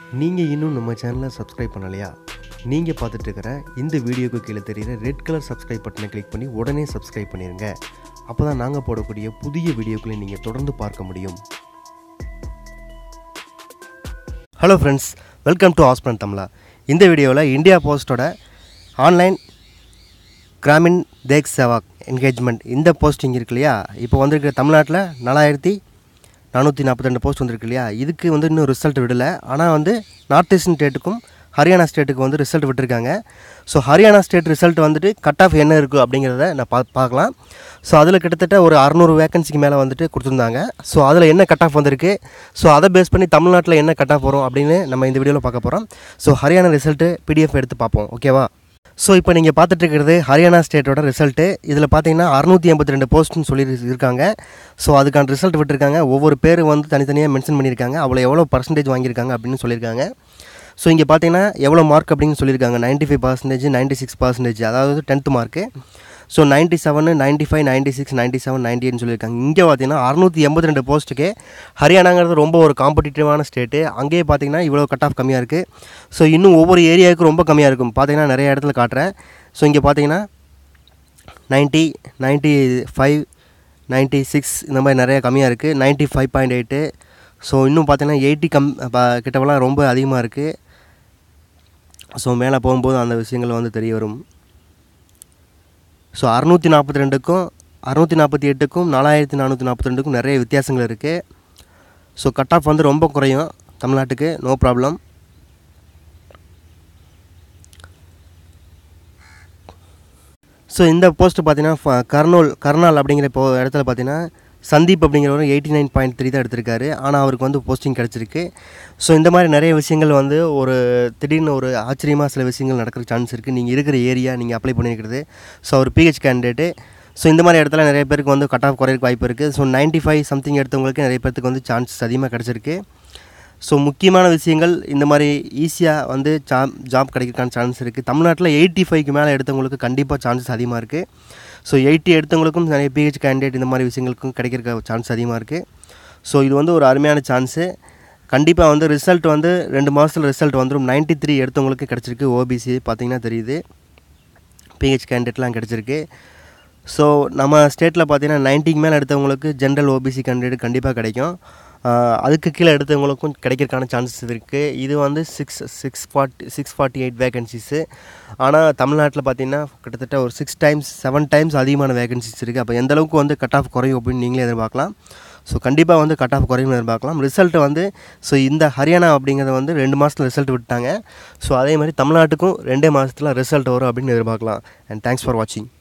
நீங்கள் இன்னும் நம்ம சேனலை சப்ஸ்கிரைப் பண்ணலையா நீங்கள் பார்த்துட்டு இருக்கிற இந்த வீடியோக்கு கீழே தெரியுற ரெட் கலர் சப்ஸ்கிரைப் பட்டனை கிளிக் பண்ணி உடனே சப்ஸ்கிரைப் பண்ணிடுங்க அப்போ தான் நாங்கள் போடக்கூடிய புதிய வீடியோக்களை நீங்கள் தொடர்ந்து பார்க்க முடியும் ஹலோ ஃப்ரெண்ட்ஸ் வெல்கம் டு ஆஸ்பிரன் தமிழா இந்த வீடியோவில் இந்தியா போஸ்ட்டோட ஆன்லைன் கிராமின் தேக் சேவாக் என்கேஜ்மெண்ட் இந்த போஸ்டிங் இருக்கு இல்லையா இப்போ வந்திருக்கிற தமிழ்நாட்டில் நாலாயிரத்தி நானூற்றி நாற்பத்தி ரெண்டு போஸ்ட் வந்திருக்கு இல்லையா இதுக்கு வந்து இன்னும் ரிசல்ட் விடலை ஆனால் வந்து நார்த் ஈஸ்டர்ன் ஸ்டேட்டுக்கும் ஹரியானா ஸ்டேட்டுக்கு வந்து ரிசல்ட் விட்டுருக்காங்க ஸோ ஹரியானா ஸ்டேட் ரிசல்ட் வந்துட்டு கட் ஆஃப் என்ன இருக்குது அப்படிங்கிறத நான் பா பார்க்கலாம் ஸோ அதில் கிட்டத்தட்ட ஒரு அறநூறு வேகன்சிக்கு மேலே வந்துட்டு கொடுத்துருந்தாங்க ஸோ அதில் என்ன கட் ஆஃப் வந்திருக்கு ஸோ அதை பேஸ் பண்ணி தமிழ்நாட்டில் என்ன கட் ஆஃப் வரும் அப்படின்னு நம்ம இந்த வீடியோவில் பார்க்க போகிறோம் ஸோ ஹரியானா ரிசல்ட்டு பிடிஎஃப் எடுத்து பார்ப்போம் ஓகேவா ஸோ இப்போ நீங்கள் பார்த்துட்டு இருக்கிறது ஹரியானா ஸ்டேட்டோட ரிசல்ட்டு இதில் பார்த்தீங்கன்னா அறுநூற்றி எண்பத்தி ரெண்டு போஸ்ட்னு சொல்லி இருக்காங்க ஸோ அதுக்கான ரிசல்ட் விட்டுருக்காங்க ஒவ்வொரு பேர் வந்து தனித்தனியாக மென்ஷன் பண்ணியிருக்காங்க அவ்வளோ எவ்வளோ பர்சன்டேஜ் வாங்கியிருக்காங்க அப்படின்னு சொல்லியிருக்காங்க ஸோ இங்கே பார்த்தீங்கன்னா எவ்வளோ மார்க் அப்படின்னு சொல்லியிருக்காங்க ninety five percentage ninety six percentage அதாவது tenth mark so ninety seven ninety five ninety six ninety seven ninety எயிட்னு சொல்லியிருக்காங்க இங்கே பார்த்தீங்கன்னா அறுநூற்றி எண்பத்தி ரெண்டு போஸ்ட்டுக்கு ஹரியானாங்கிறது ரொம்ப ஒரு காம்படிட்டிவான ஸ்டேட்டு அங்கேயே பார்த்தீங்கன்னா இவ்வளோ கட் ஆஃப் கம்மியாக இருக்குது ஸோ இன்னும் ஒவ்வொரு ஏரியாவுக்கும் ரொம்ப கம்மியாக இருக்கும் பார்த்தீங்கன்னா நிறைய இடத்துல காட்டுறேன் ஸோ இங்கே பார்த்தீங்கன்னா ninety ninety five ninety six இந்த மாதிரி நிறைய கம்மியாக இருக்குது ninety five point eight so இன்னும் பார்த்தீங்கன்னா எயிட்டி கம் ப- கிட்டவெல்லாம் ரொம்ப அதிகமாக இருக்குது ஸோ மேலே போகும்போது அந்த விஷயங்கள் வந்து தெரிய வரும் ஸோ அறநூற்றி நாற்பத்தி ரெண்டுக்கும் அறுநூற்றி நாற்பத்தி எட்டுக்கும் நாலாயிரத்தி நானூற்றி நாற்பத்தி ரெண்டுக்கும் நிறைய வித்தியாசங்கள் இருக்குது ஸோ கட் ஆஃப் வந்து ரொம்ப குறையும் தமிழ்நாட்டுக்கு நோ ப்ராப்ளம் ஸோ இந்த போஸ்ட் பார்த்தீங்கன்னா ஃப- கர்னூல் கர்னால் அப்படிங்கிற இப்போ இடத்துல பார்த்தீங்கன்னா சந்தீப் அப்படிங்கிறவர் எயிட்டி நைன் பாயிண்ட் த்ரீ தான் எடுத்திருக்காரு ஆனால் அவருக்கு வந்து போஸ்டிங் கிடச்சிருக்கு ஸோ இந்த மாதிரி நிறைய விஷயங்கள் வந்து ஒரு திடீர்னு ஒரு ஆச்சரியமாக சில விஷயங்கள் நடக்கிற சான்ஸ் இருக்குது நீங்கள் இருக்கிற ஏரியா நீங்கள் அப்ளை பண்ணியிருக்கிறது ஸோ அவர் பிஹெச் கேண்டிடேட்டு ஸோ இந்த மாதிரி இடத்துல நிறைய பேருக்கு வந்து கட் ஆஃப் குறையிறதுக்கு வாய்ப்பு இருக்குது ஸோ 95 ஃபைவ் சம்திங் எடுத்தவங்களுக்கு நிறைய பேருக்கு வந்து சான்சஸ் அதிகமாக கிடச்சிருக்கு ஸோ முக்கியமான விஷயங்கள் இந்த மாதிரி ஈஸியாக வந்து ஜாப் ஜாப் கிடைக்கிறதுக்கான சான்ஸ் இருக்குது தமிழ்நாட்டில் எயிட்டி ஃபைவ்க்கு மேலே எடுத்தவங்களுக்கு கண்டிப்பாக சான்சஸ் அதிகமாக இருக்குது ஸோ எயிட்டி எடுத்தவங்களுக்கும் நிறைய பிஹெச் கேண்டிடேட் இந்த மாதிரி விஷயங்களுக்கும் கிடைக்கிறக்க சான்ஸ் அதிகமாக இருக்குது ஸோ இது வந்து ஒரு அருமையான சான்ஸு கண்டிப்பாக வந்து ரிசல்ட் வந்து ரெண்டு மாதத்தில் ரிசல்ட் வந்துடும் 93 த்ரீ எடுத்தவங்களுக்கு கிடச்சிருக்கு ஓபிசி பார்த்தீங்கன்னா தெரியுது பிஹெச் கேண்டிடேட்லாம் கிடச்சிருக்கு ஸோ நம்ம ஸ்டேட்டில் பார்த்தீங்கன்னா நைன்ட்டிக்கு மேலே எடுத்தவங்களுக்கு ஜென்ரல் ஓபிசி கேண்டிடேட் கண்டிப்பாக கிடைக்கும் ஆஹ் அதுக்கு கீழே எடுத்தவங்களுக்கும் கிடைக்கிறதுக்கான சான்சஸ் இருக்குது இது வந்து six six forty six forty eight வேகன்சிஸு ஆனால் தமிழ்நாட்டில் பார்த்தீங்கன்னா கிட்டத்தட்ட ஒரு சிக்ஸ் டைம்ஸ் செவன் டைம்ஸ் அதிகமான வேகன்சிஸ் இருக்குது அப்போ எந்த அளவுக்கு வந்து கட் ஆஃப் குறையும் அப்படின்னு நீங்களே எதிர்பார்க்கலாம் ஸோ கண்டிப்பாக வந்து கட் ஆஃப் குறையும் எதிர்பார்க்கலாம் ரிசல்ட் வந்து ஸோ இந்த ஹரியானா அப்படிங்கிறத வந்து ரெண்டு மாதத்தில் ரிசல்ட் விட்டாங்க ஸோ அதே மாதிரி தமிழ்நாட்டுக்கும் ரெண்டே மாதத்தில் ரிசல்ட் வரும் அப்படின்னு எதிர்பார்க்கலாம் அண்ட் தேங்க்ஸ் ஃபார் வாட்சிங்